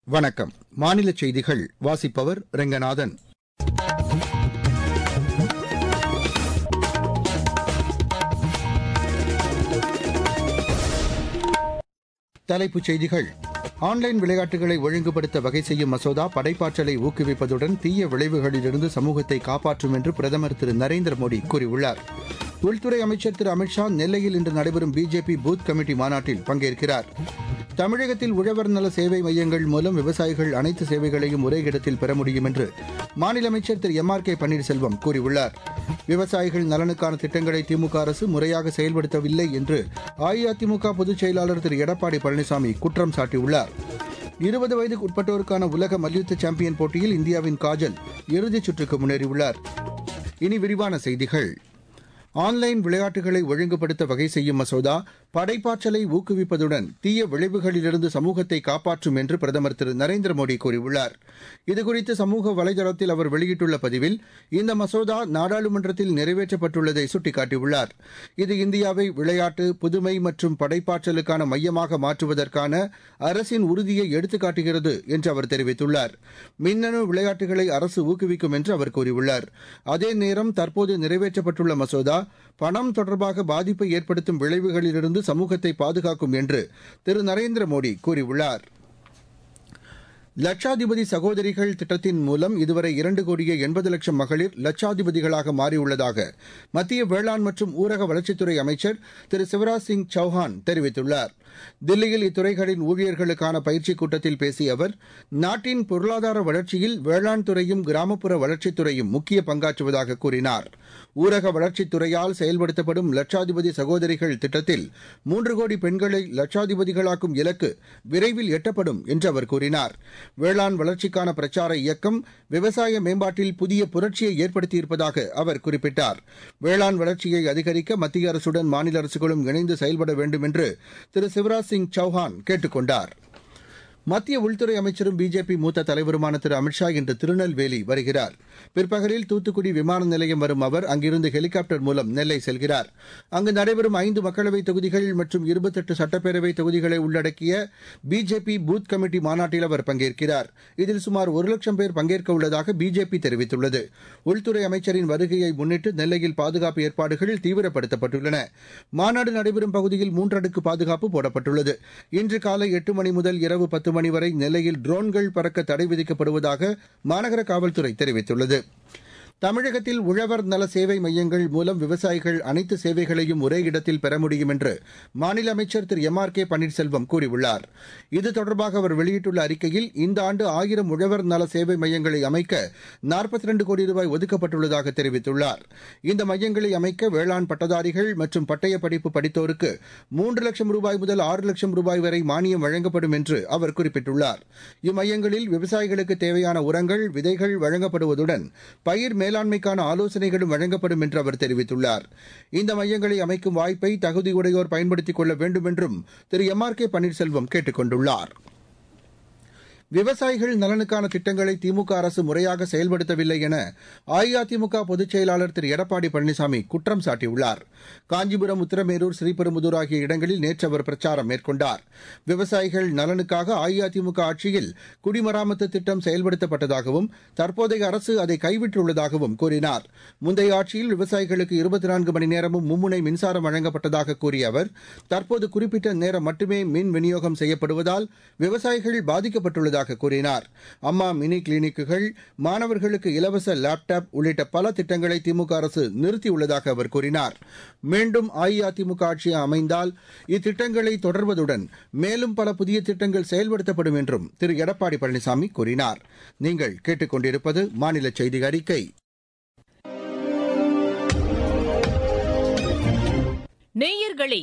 வணக்கம் மாநில செய்திகள் வாசிப்பவர் ரெங்கநாதன் தலைப்புச் செய்திகள் ஆன்லைன் விளையாட்டுகளை ஒழுங்குபடுத்த வகை செய்யும் மசோதா படைப்பாற்றலை ஊக்குவிப்பதுடன் தீய விளைவுகளிலிருந்து சமூகத்தை காப்பாற்றும் என்று பிரதமர் திரு நரேந்திர மோடி கூறியுள்ளார் உள்துறை அமைச்சர் திரு அமித்ஷா நெல்லையில் இன்று நடைபெறும் பிஜேபி பூத் கமிட்டி மாநாட்டில் பங்கேற்கிறார் தமிழகத்தில் உழவர் நல சேவை மையங்கள் மூலம் விவசாயிகள் அனைத்து சேவைகளையும் ஒரே இடத்தில் பெற முடியும் என்று மாநில அமைச்சர் திரு எம் ஆர் கே பன்னீர்செல்வம் கூறியுள்ளார் விவசாயிகள் நலனுக்கான திட்டங்களை திமுக அரசு முறையாக செயல்படுத்தவில்லை என்று அஇஅதிமுக பொதுச் செயலாளர் திரு எடப்பாடி பழனிசாமி குற்றம் சாட்டியுள்ளார் இருபது வயதுக்கு உட்பட்டோருக்கான உலக மல்யுத்த சாம்பியன் போட்டியில் இந்தியாவின் காஜல் இறுதிச் சுற்றுக்கு முன்னேறியுள்ளார் இனி விரிவான செய்திகள் ஆன்லைன் விளையாட்டுகளை ஒழுங்குபடுத்த வகை செய்யும் மசோதா படைப்பாற்றலை ஊக்குவிப்பதுடன் தீய விளைவுகளிலிருந்து சமூகத்தை காப்பாற்றும் என்று பிரதமர் திரு நரேந்திர மோடி கூறியுள்ளார் இதுகுறித்து சமூக வலைதளத்தில் அவர் வெளியிட்டுள்ள பதிவில் இந்த மசோதா நாடாளுமன்றத்தில் நிறைவேற்றப்பட்டுள்ளதை சுட்டிக்காட்டியுள்ளார் இது இந்தியாவை விளையாட்டு புதுமை மற்றும் படைப்பாற்றலுக்கான மையமாக மாற்றுவதற்கான அரசின் உறுதியை எடுத்துக்காட்டுகிறது என்று அவர் தெரிவித்துள்ளார் மின்னணு விளையாட்டுகளை அரசு ஊக்குவிக்கும் என்று அவர் கூறியுள்ளார் அதே நேரம் தற்போது நிறைவேற்றப்பட்டுள்ள மசோதா பணம் தொடர்பாக பாதிப்பை ஏற்படுத்தும் விளைவுகளிலிருந்து சமூகத்தை பாதுகாக்கும் என்று திரு நரேந்திர மோடி கூறியுள்ளார் லட்சாதிபதி சகோதரிகள் திட்டத்தின் மூலம் இதுவரை இரண்டு கோடியே எண்பது லட்சம் மகளிர் லட்சாதிபதிகளாக மாறியுள்ளதாக மத்திய வேளாண் மற்றும் ஊரக வளர்ச்சித்துறை அமைச்சர் திரு சிவராஜ் சிங் சௌஹான் தெரிவித்துள்ளார் தில்லியில் இத்துறைகளின் ஊழியர்களுக்கான பயிற்சிக் கூட்டத்தில் பேசிய அவர் நாட்டின் பொருளாதார வளர்ச்சியில் வேளாண் துறையும் கிராமப்புற வளர்ச்சித்துறையும் முக்கிய பங்காற்றுவதாக கூறினார் ஊரக வளர்ச்சித்துறையால் செயல்படுத்தப்படும் லட்சாதிபதி சகோதரிகள் திட்டத்தில் மூன்று கோடி பெண்களை லட்சாதிபதிகளாக்கும் இலக்கு விரைவில் எட்டப்படும் என்று அவர் கூறினார் வேளாண் வளர்ச்சிக்கான பிரச்சார இயக்கம் விவசாய மேம்பாட்டில் புதிய புரட்சியை ஏற்படுத்தியிருப்பதாக அவர் குறிப்பிட்டார் வேளாண் வளர்ச்சியை அதிகரிக்க மத்திய அரசுடன் மாநில அரசுகளும் இணைந்து செயல்பட வேண்டும் என்று திரு சிவராஜ் சிங் சௌஹான் கேட்டுக் கொண்டார் மத்திய உள்துறை அமைச்சரும் பிஜேபி மூத்த தலைவருமான திரு அமித்ஷா இன்று திருநெல்வேலி வருகிறார் பிற்பகலில் தூத்துக்குடி விமான நிலையம் வரும் அவர் அங்கிருந்து ஹெலிகாப்டர் மூலம் நெல்லை செல்கிறார் அங்கு நடைபெறும் ஐந்து மக்களவைத் தொகுதிகள் மற்றும் இருபத்தெட்டு சட்டப்பேரவை தொகுதிகளை உள்ளடக்கிய பிஜேபி பூத் கமிட்டி மாநாட்டில் அவர் பங்கேற்கிறார் இதில் சுமார் ஒரு லட்சம் பேர் பங்கேற்க உள்ளதாக பிஜேபி தெரிவித்துள்ளது உள்துறை அமைச்சரின் வருகையை முன்னிட்டு நெல்லையில் பாதுகாப்பு ஏற்பாடுகள் தீவிரப்படுத்தப்பட்டுள்ளன மாநாடு நடைபெறும் பகுதியில் மூன்றடுக்கு பாதுகாப்பு போடப்பட்டுள்ளது இன்று காலை எட்டு மணி முதல் இரவு பத்து மணி வரை நெல்லையில் ட்ரோன்கள் பறக்க தடை விதிக்கப்படுவதாக மாநகர காவல்துறை தெரிவித்துள்ளது தமிழகத்தில் உழவர் நல சேவை மையங்கள் மூலம் விவசாயிகள் அனைத்து சேவைகளையும் ஒரே இடத்தில் பெற முடியும் என்று மாநில அமைச்சர் திரு எம் ஆர் கே பன்னீர்செல்வம் கூறியுள்ளார் இது தொடர்பாக அவர் வெளியிட்டுள்ள அறிக்கையில் இந்த ஆண்டு ஆயிரம் உழவர் நல சேவை மையங்களை அமைக்க நாற்பத்தி ரெண்டு கோடி ரூபாய் ஒதுக்கப்பட்டுள்ளதாக தெரிவித்துள்ளார் இந்த மையங்களை அமைக்க வேளாண் பட்டதாரிகள் மற்றும் பட்டய படிப்பு படித்தோருக்கு மூன்று லட்சம் ரூபாய் முதல் ஆறு லட்சம் ரூபாய் வரை மானியம் வழங்கப்படும் என்று அவர் குறிப்பிட்டுள்ளார் இம்மையங்களில் விவசாயிகளுக்கு தேவையான உரங்கள் விதைகள் வழங்கப்படுவதுடன் பயிர் மேலாண்மைக்கான ஆலோசனைகளும் வழங்கப்படும் என்று அவர் தெரிவித்துள்ளார் இந்த மையங்களை அமைக்கும் வாய்ப்பை தகுதியுடையோர் பயன்படுத்திக் கொள்ள வேண்டும் என்றும் திரு எம் ஆர் கே பன்னீர்செல்வம் கேட்டுக் கொண்டுள்ளார் விவசாயிகள் நலனுக்கான திட்டங்களை திமுக அரசு முறையாக செயல்படுத்தவில்லை என அஇஅதிமுக பொதுச் செயலாளர் திரு எடப்பாடி பழனிசாமி குற்றம் சாட்டியுள்ளார் காஞ்சிபுரம் உத்தரமேரூர் ஸ்ரீபெரும்புதூர் ஆகிய இடங்களில் நேற்று அவர் பிரச்சாரம் மேற்கொண்டார் விவசாயிகள் நலனுக்காக அஇஅதிமுக ஆட்சியில் குடிமராமத்து திட்டம் செயல்படுத்தப்பட்டதாகவும் தற்போதைய அரசு அதை கைவிட்டுள்ளதாகவும் கூறினார் முந்தைய ஆட்சியில் விவசாயிகளுக்கு இருபத்தி நான்கு மணி நேரமும் மும்முனை மின்சாரம் வழங்கப்பட்டதாக கூறிய அவர் தற்போது குறிப்பிட்ட நேரம் மட்டுமே மின் விநியோகம் செய்யப்படுவதால் விவசாயிகள் பாதிக்கப்பட்டுள்ளதாக உள்ளதாக கூறினார் அம்மா மினி கிளினிக்குகள் மாணவர்களுக்கு இலவச லேப்டாப் உள்ளிட்ட பல திட்டங்களை திமுக அரசு நிறுத்தியுள்ளதாக அவர் கூறினார் மீண்டும் அஇஅதிமுக ஆட்சி அமைந்தால் இத்திட்டங்களை தொடர்வதுடன் மேலும் பல புதிய திட்டங்கள் செயல்படுத்தப்படும் என்றும் திரு எடப்பாடி பழனிசாமி கூறினார் நீங்கள் கேட்டுக்கொண்டிருப்பது மாநில செய்தி அறிக்கை நேயர்களே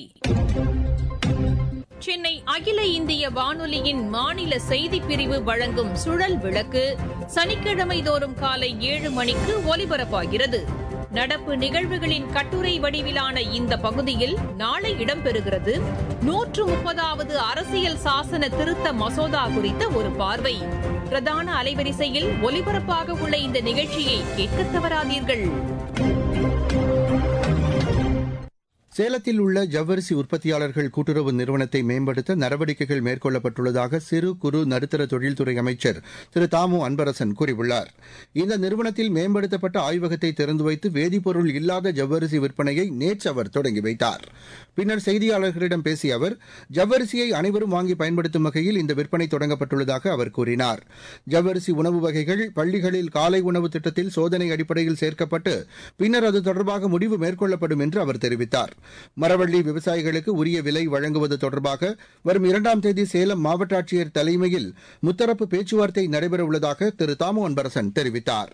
சென்னை அகில இந்திய வானொலியின் மாநில செய்திப் பிரிவு வழங்கும் சுழல் விளக்கு சனிக்கிழமை தோறும் காலை ஏழு மணிக்கு ஒலிபரப்பாகிறது நடப்பு நிகழ்வுகளின் கட்டுரை வடிவிலான இந்த பகுதியில் நாளை இடம்பெறுகிறது நூற்று முப்பதாவது அரசியல் சாசன திருத்த மசோதா குறித்த ஒரு பார்வை பிரதான அலைவரிசையில் ஒலிபரப்பாக உள்ள இந்த நிகழ்ச்சியை கேட்க தவறாதீர்கள் சேலத்தில் உள்ள ஜவ்வரிசி உற்பத்தியாளர்கள் கூட்டுறவு நிறுவனத்தை மேம்படுத்த நடவடிக்கைகள் மேற்கொள்ளப்பட்டுள்ளதாக சிறு குறு நடுத்தர தொழில்துறை அமைச்சர் திரு தாமு அன்பரசன் கூறியுள்ளார் இந்த நிறுவனத்தில் மேம்படுத்தப்பட்ட ஆய்வகத்தை திறந்து வைத்து வேதிப்பொருள் இல்லாத ஜவ்வரிசி விற்பனையை நேற்று அவர் தொடங்கி வைத்தார் பின்னர் செய்தியாளர்களிடம் பேசிய அவர் ஜவ்வரிசியை அனைவரும் வாங்கி பயன்படுத்தும் வகையில் இந்த விற்பனை தொடங்கப்பட்டுள்ளதாக அவர் கூறினார் ஜவ்வரிசி உணவு வகைகள் பள்ளிகளில் காலை உணவு திட்டத்தில் சோதனை அடிப்படையில் சேர்க்கப்பட்டு பின்னர் அது தொடர்பாக முடிவு மேற்கொள்ளப்படும் என்று அவர் தெரிவித்தார் மரவள்ளி விவசாயிகளுக்கு உரிய விலை வழங்குவது தொடர்பாக வரும் இரண்டாம் தேதி சேலம் மாவட்ட ஆட்சியர் தலைமையில் முத்தரப்பு பேச்சுவார்த்தை நடைபெறவுள்ளதாக திரு தாமு அன்பரசன் தெரிவித்தார்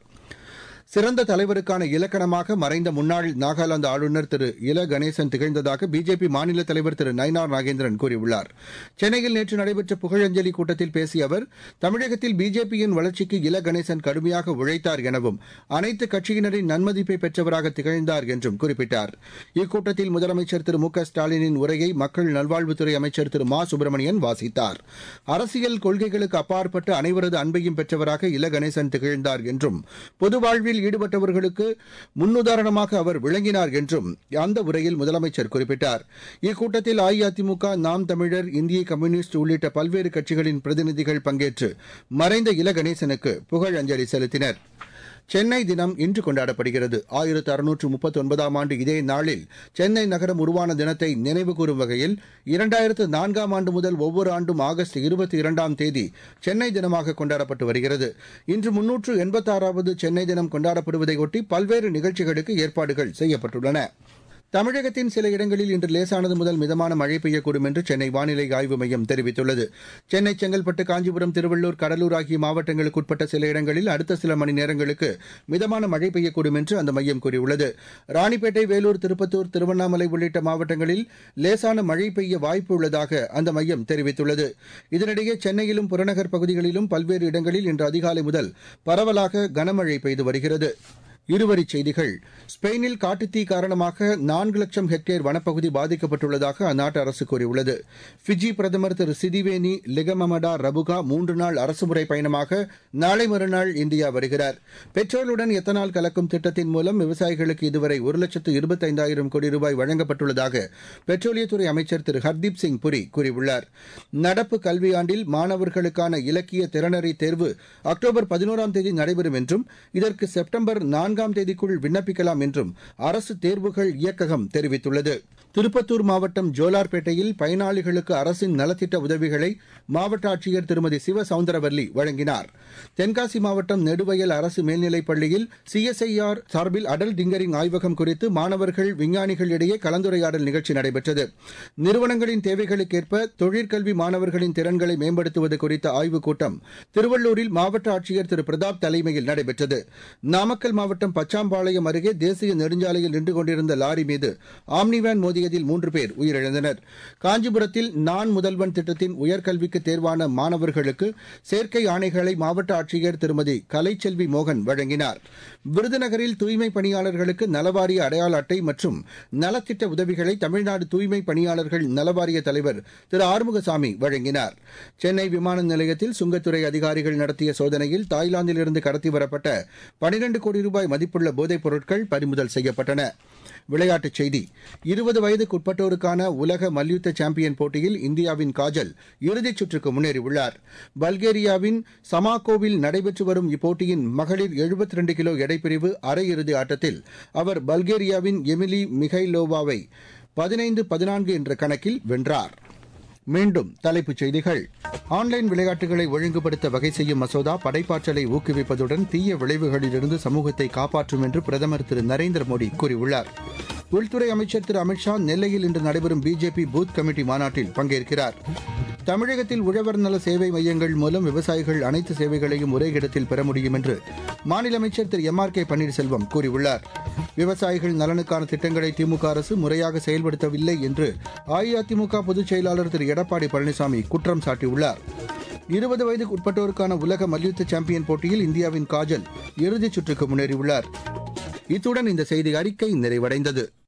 சிறந்த தலைவருக்கான இலக்கணமாக மறைந்த முன்னாள் நாகாலாந்து ஆளுநர் திரு இல கணேசன் திகழ்ந்ததாக பிஜேபி மாநில தலைவர் திரு நயினார் நாகேந்திரன் கூறியுள்ளார் சென்னையில் நேற்று நடைபெற்ற புகழஞ்சலி கூட்டத்தில் பேசிய அவர் தமிழகத்தில் பிஜேபியின் வளர்ச்சிக்கு இல கணேசன் கடுமையாக உழைத்தார் எனவும் அனைத்து கட்சியினரின் நன்மதிப்பை பெற்றவராக திகழ்ந்தார் என்றும் குறிப்பிட்டார் இக்கூட்டத்தில் முதலமைச்சர் திரு மு க ஸ்டாலினின் உரையை மக்கள் நல்வாழ்வுத்துறை அமைச்சர் திரு மா சுப்பிரமணியன் வாசித்தார் அரசியல் கொள்கைகளுக்கு அப்பாற்பட்டு அனைவரது அன்பையும் பெற்றவராக இல கணேசன் திகழ்ந்தார் என்றும் பொது வாழ்வில் ஈடுபட்டவர்களுக்கு முன்னுதாரணமாக அவர் விளங்கினார் என்றும் அந்த உரையில் முதலமைச்சர் குறிப்பிட்டார் இக்கூட்டத்தில் அஇஅதிமுக நாம் தமிழர் இந்திய கம்யூனிஸ்ட் உள்ளிட்ட பல்வேறு கட்சிகளின் பிரதிநிதிகள் பங்கேற்று மறைந்த இல கணேசனுக்கு புகழஞ்சலி செலுத்தினர் சென்னை தினம் இன்று கொண்டாடப்படுகிறது ஆயிரத்து அறுநூற்று முப்பத்தி ஒன்பதாம் ஆண்டு இதே நாளில் சென்னை நகரம் உருவான தினத்தை நினைவுகூரும் வகையில் இரண்டாயிரத்து நான்காம் ஆண்டு முதல் ஒவ்வொரு ஆண்டும் ஆகஸ்ட் இருபத்தி இரண்டாம் தேதி சென்னை தினமாக கொண்டாடப்பட்டு வருகிறது இன்று முன்னூற்று எண்பத்தாறாவது சென்னை தினம் கொண்டாடப்படுவதையொட்டி பல்வேறு நிகழ்ச்சிகளுக்கு ஏற்பாடுகள் செய்யப்பட்டுள்ளன தமிழகத்தின் சில இடங்களில் இன்று லேசானது முதல் மிதமான மழை பெய்யக்கூடும் என்று சென்னை வானிலை ஆய்வு மையம் தெரிவித்துள்ளது சென்னை செங்கல்பட்டு காஞ்சிபுரம் திருவள்ளூர் கடலூர் ஆகிய மாவட்டங்களுக்கு உட்பட்ட சில இடங்களில் அடுத்த சில மணி நேரங்களுக்கு மிதமான மழை பெய்யக்கூடும் என்று அந்த மையம் கூறியுள்ளது ராணிப்பேட்டை வேலூர் திருப்பத்தூர் திருவண்ணாமலை உள்ளிட்ட மாவட்டங்களில் லேசான மழை பெய்ய வாய்ப்பு உள்ளதாக அந்த மையம் தெரிவித்துள்ளது இதனிடையே சென்னையிலும் புறநகர் பகுதிகளிலும் பல்வேறு இடங்களில் இன்று அதிகாலை முதல் பரவலாக கனமழை பெய்து வருகிறது இருவரிச் செய்திகள் ஸ்பெயினில் காட்டுத்தீ காரணமாக நான்கு லட்சம் ஹெக்டேர் வனப்பகுதி பாதிக்கப்பட்டுள்ளதாக அந்நாட்டு அரசு கூறியுள்ளது ஃபிஜி பிரதமர் திரு சிதிவேனி லிகமமடா ரபுகா மூன்று நாள் அரசுமுறை பயணமாக நாளை மறுநாள் இந்தியா வருகிறார் பெட்ரோலுடன் எத்தனால் கலக்கும் திட்டத்தின் மூலம் விவசாயிகளுக்கு இதுவரை ஒரு லட்சத்து இருபத்தைந்தாயிரம் கோடி ரூபாய் வழங்கப்பட்டுள்ளதாக பெட்ரோலியத்துறை அமைச்சர் திரு ஹர்தீப் சிங் புரி கூறியுள்ளார் நடப்பு கல்வியாண்டில் மாணவர்களுக்கான இலக்கிய திறனறி தேர்வு அக்டோபர் பதினோராம் தேதி நடைபெறும் என்றும் இதற்கு செப்டம்பர் நான்காம் தேதிக்குள் விண்ணப்பிக்கலாம் என்றும் அரசு தேர்வுகள் இயக்ககம் தெரிவித்துள்ளது திருப்பத்தூர் மாவட்டம் ஜோலார்பேட்டையில் பயனாளிகளுக்கு அரசின் நலத்திட்ட உதவிகளை மாவட்ட ஆட்சியர் திருமதி சிவ சவுந்தரவல்லி வழங்கினார் தென்காசி மாவட்டம் நெடுவயல் அரசு மேல்நிலைப் பள்ளியில் சிஎஸ்ஐஆர் சார்பில் அடல் டிங்கரிங் ஆய்வகம் குறித்து மாணவர்கள் விஞ்ஞானிகள் இடையே கலந்துரையாடல் நிகழ்ச்சி நடைபெற்றது நிறுவனங்களின் தேவைகளுக்கேற்ப தொழிற்கல்வி மாணவர்களின் திறன்களை மேம்படுத்துவது குறித்த ஆய்வுக் கூட்டம் திருவள்ளூரில் மாவட்ட ஆட்சியர் திரு பிரதாப் தலைமையில் நடைபெற்றது நாமக்கல் மாவட்டம் பச்சாம்பாளையம் அருகே தேசிய நெடுஞ்சாலையில் நின்று கொண்டிருந்த லாரி மீது ஆம்னிவேன் மோதியதில் மூன்று பேர் உயிரிழந்தனர் காஞ்சிபுரத்தில் நான் முதல்வன் திட்டத்தின் உயர்கல்விக்கு தேர்வான மாணவர்களுக்கு சேர்க்கை ஆணைகளை மாவட்ட ஆட்சியர் திருமதி கலைச்செல்வி மோகன் வழங்கினார் விருதுநகரில் தூய்மை பணியாளர்களுக்கு நலவாரிய அடையாள அட்டை மற்றும் நலத்திட்ட உதவிகளை தமிழ்நாடு தூய்மை பணியாளர்கள் நலவாரிய தலைவர் திரு ஆறுமுகசாமி வழங்கினார் சென்னை விமான நிலையத்தில் சுங்கத்துறை அதிகாரிகள் நடத்திய சோதனையில் தாய்லாந்திலிருந்து கடத்தி வரப்பட்ட பனிரண்டு கோடி ரூபாய் மதிப்புள்ள போதைப் பொருட்கள் பறிமுதல் செய்யப்பட்டன விளையாட்டுச் செய்தி இருபது வயதுக்குட்பட்டோருக்கான உலக மல்யுத்த சாம்பியன் போட்டியில் இந்தியாவின் காஜல் இறுதிச் சுற்றுக்கு முன்னேறியுள்ளார் பல்கேரியாவின் சமாகோவில் நடைபெற்று வரும் இப்போட்டியின் மகளிர் 72 கிலோ எடைப்பிரிவு அரையிறுதி ஆட்டத்தில் அவர் பல்கேரியாவின் எமிலி மிகைலோவாவை பதினைந்து பதினான்கு என்ற கணக்கில் வென்றார் மீண்டும் தலைப்புச் செய்திகள் ஆன்லைன் விளையாட்டுகளை ஒழுங்குபடுத்த வகை செய்யும் மசோதா படைப்பாற்றலை ஊக்குவிப்பதுடன் தீய விளைவுகளிலிருந்து சமூகத்தை காப்பாற்றும் என்று பிரதமர் திரு நரேந்திர மோடி கூறியுள்ளார் உள்துறை அமைச்சர் திரு அமித்ஷா நெல்லையில் இன்று நடைபெறும் பிஜேபி பூத் கமிட்டி மாநாட்டில் பங்கேற்கிறார் தமிழகத்தில் உழவர் நல சேவை மையங்கள் மூலம் விவசாயிகள் அனைத்து சேவைகளையும் ஒரே இடத்தில் பெற முடியும் என்று மாநில அமைச்சர் திரு எம் ஆர் கே பன்னீர்செல்வம் கூறியுள்ளார் விவசாயிகள் நலனுக்கான திட்டங்களை திமுக அரசு முறையாக செயல்படுத்தவில்லை என்று அஇஅதிமுக பொதுச் செயலாளர் திரு எடப்பாடி பழனிசாமி குற்றம் சாட்டியுள்ளார் இருபது வயதுக்கு உட்பட்டோருக்கான உலக மல்யுத்த சாம்பியன் போட்டியில் இந்தியாவின் காஜல் இறுதிச் சுற்றுக்கு முன்னேறியுள்ளார் இத்துடன் இந்த செய்தி அறிக்கை நிறைவடைந்தது